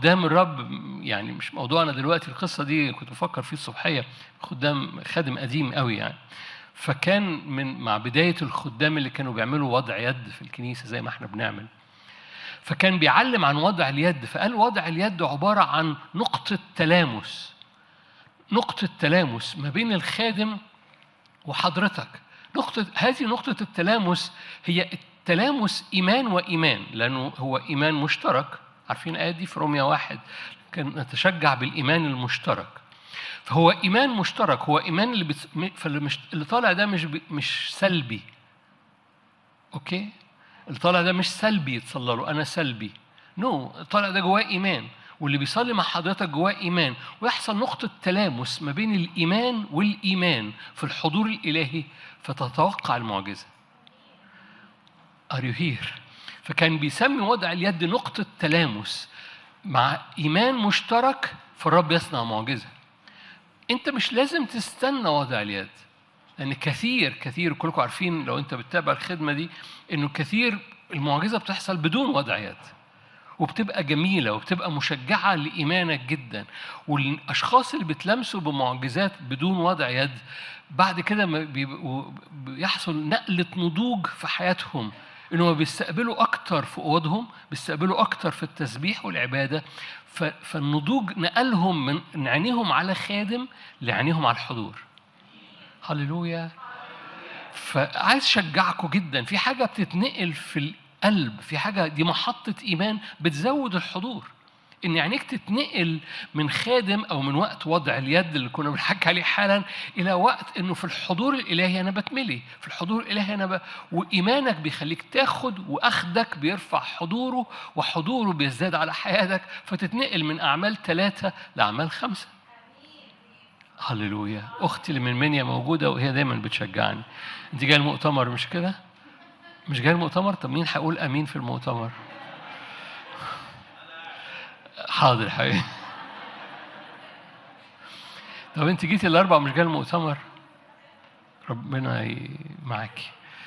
خدام الرب يعني مش موضوعنا دلوقتي القصه دي كنت بفكر فيه الصبحيه خدام خادم قديم قوي يعني فكان من مع بدايه الخدام اللي كانوا بيعملوا وضع يد في الكنيسه زي ما احنا بنعمل فكان بيعلم عن وضع اليد فقال وضع اليد عباره عن نقطه تلامس نقطه تلامس ما بين الخادم وحضرتك نقطة هذه نقطة التلامس هي التلامس إيمان وإيمان لأنه هو إيمان مشترك عارفين الآية دي في روميا واحد كان نتشجع بالإيمان المشترك فهو إيمان مشترك هو إيمان اللي بت... فاللي مش... اللي طالع ده مش ب... مش سلبي أوكي اللي طالع ده مش سلبي يتصلى له أنا سلبي نو no. طالع ده جواه إيمان واللي بيصلي مع حضرتك جواه إيمان ويحصل نقطة تلامس ما بين الإيمان والإيمان في الحضور الإلهي فتتوقع المعجزة Are you here؟ فكان بيسمي وضع اليد نقطة تلامس مع إيمان مشترك فالرب يصنع معجزة أنت مش لازم تستنى وضع اليد لأن كثير كثير كلكم عارفين لو أنت بتتابع الخدمة دي إنه كثير المعجزة بتحصل بدون وضع يد وبتبقى جميلة وبتبقى مشجعة لإيمانك جدا والأشخاص اللي بتلمسوا بمعجزات بدون وضع يد بعد كده بيحصل نقلة نضوج في حياتهم انهم بيستقبلوا اكتر في اوضهم بيستقبلوا اكتر في التسبيح والعباده فالنضوج نقلهم من عينيهم على خادم لعينيهم على الحضور هللويا فعايز اشجعكم جدا في حاجه بتتنقل في القلب في حاجه دي محطه ايمان بتزود الحضور ان عينيك تتنقل من خادم او من وقت وضع اليد اللي كنا بنحكي عليه حالا الى وقت انه في الحضور الالهي انا بتملي في الحضور الالهي انا ب... وايمانك بيخليك تاخد واخدك بيرفع حضوره وحضوره بيزداد على حياتك فتتنقل من اعمال ثلاثه لاعمال خمسه هللويا اختي اللي من منيا موجوده وهي دايما بتشجعني انت جايه المؤتمر مش كده مش جاي المؤتمر طب مين هيقول امين في المؤتمر حاضر حبيبي طب انت جيتي الاربع مش جاي المؤتمر ربنا معاكي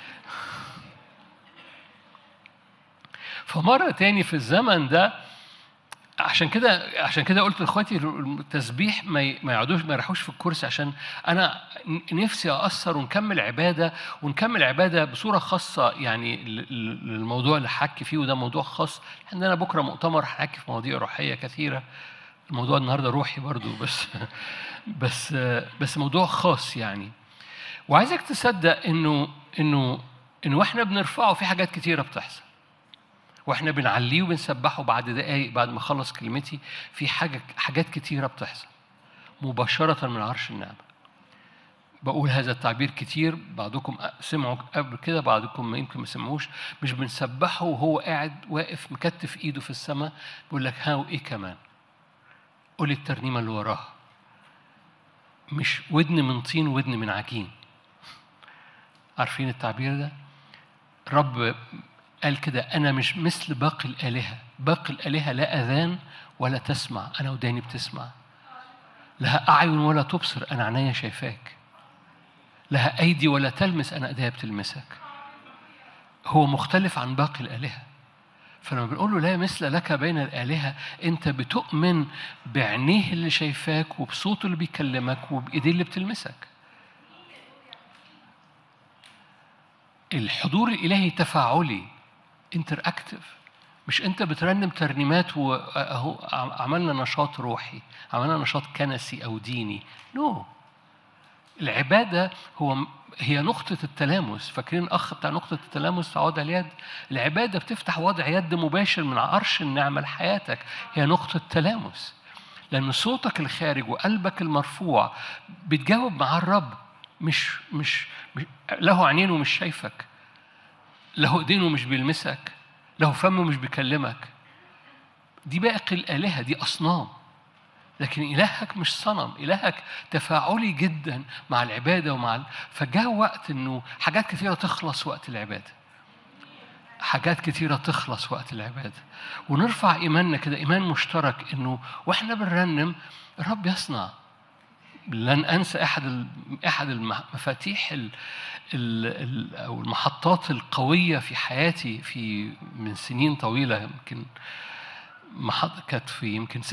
فمرة تاني في الزمن ده عشان كده عشان كده قلت لاخواتي التسبيح ما ما يقعدوش ما يروحوش في الكرسي عشان انا نفسي اثر ونكمل عباده ونكمل عباده بصوره خاصه يعني للموضوع اللي حكي فيه وده موضوع خاص عندنا بكره مؤتمر هنحكي في مواضيع روحيه كثيره الموضوع النهارده روحي برضو بس بس بس موضوع خاص يعني وعايزك تصدق انه انه انه واحنا بنرفعه في حاجات كثيره بتحصل واحنا بنعليه وبنسبحه بعد دقايق بعد ما اخلص كلمتي في حاجه حاجات كتيره بتحصل مباشره من عرش النعمه بقول هذا التعبير كتير بعضكم سمعوا قبل كده بعضكم ما يمكن ما سمعوش مش بنسبحه وهو قاعد واقف مكتف ايده في السماء بيقول لك ها وايه كمان قول الترنيمه اللي وراها مش ودن من طين ودن من عجين عارفين التعبير ده رب قال كده أنا مش مثل باقي الآلهة باقي الآلهة لا أذان ولا تسمع أنا وداني بتسمع لها أعين ولا تبصر أنا عينيا شايفاك لها أيدي ولا تلمس أنا أيديا بتلمسك هو مختلف عن باقي الآلهة فلما بنقول له لا مثل لك بين الآلهة أنت بتؤمن بعينيه اللي شايفاك وبصوته اللي بيكلمك وبإيديه اللي بتلمسك الحضور الإلهي تفاعلي انتر اكتف مش انت بترنم ترنيمات واهو عملنا نشاط روحي عملنا نشاط كنسي او ديني نو no. العباده هو هي نقطة التلامس فاكرين الأخ بتاع نقطة التلامس في وضع اليد العبادة بتفتح وضع يد مباشر من عرش النعمة لحياتك هي نقطة تلامس لأن صوتك الخارج وقلبك المرفوع بتجاوب مع الرب مش مش, مش له عينين ومش شايفك له ايدين ومش بيلمسك له فم ومش بيكلمك دي باقي الآلهة دي أصنام لكن إلهك مش صنم إلهك تفاعلي جدا مع العبادة ومع ال... فجاء وقت إنه حاجات كثيرة تخلص وقت العبادة حاجات كثيرة تخلص وقت العبادة ونرفع إيماننا كده إيمان مشترك إنه وإحنا بنرنم الرب يصنع لن انسى احد احد المفاتيح ال ال ال او المحطات القويه في حياتي في من سنين طويله يمكن محط كانت في يمكن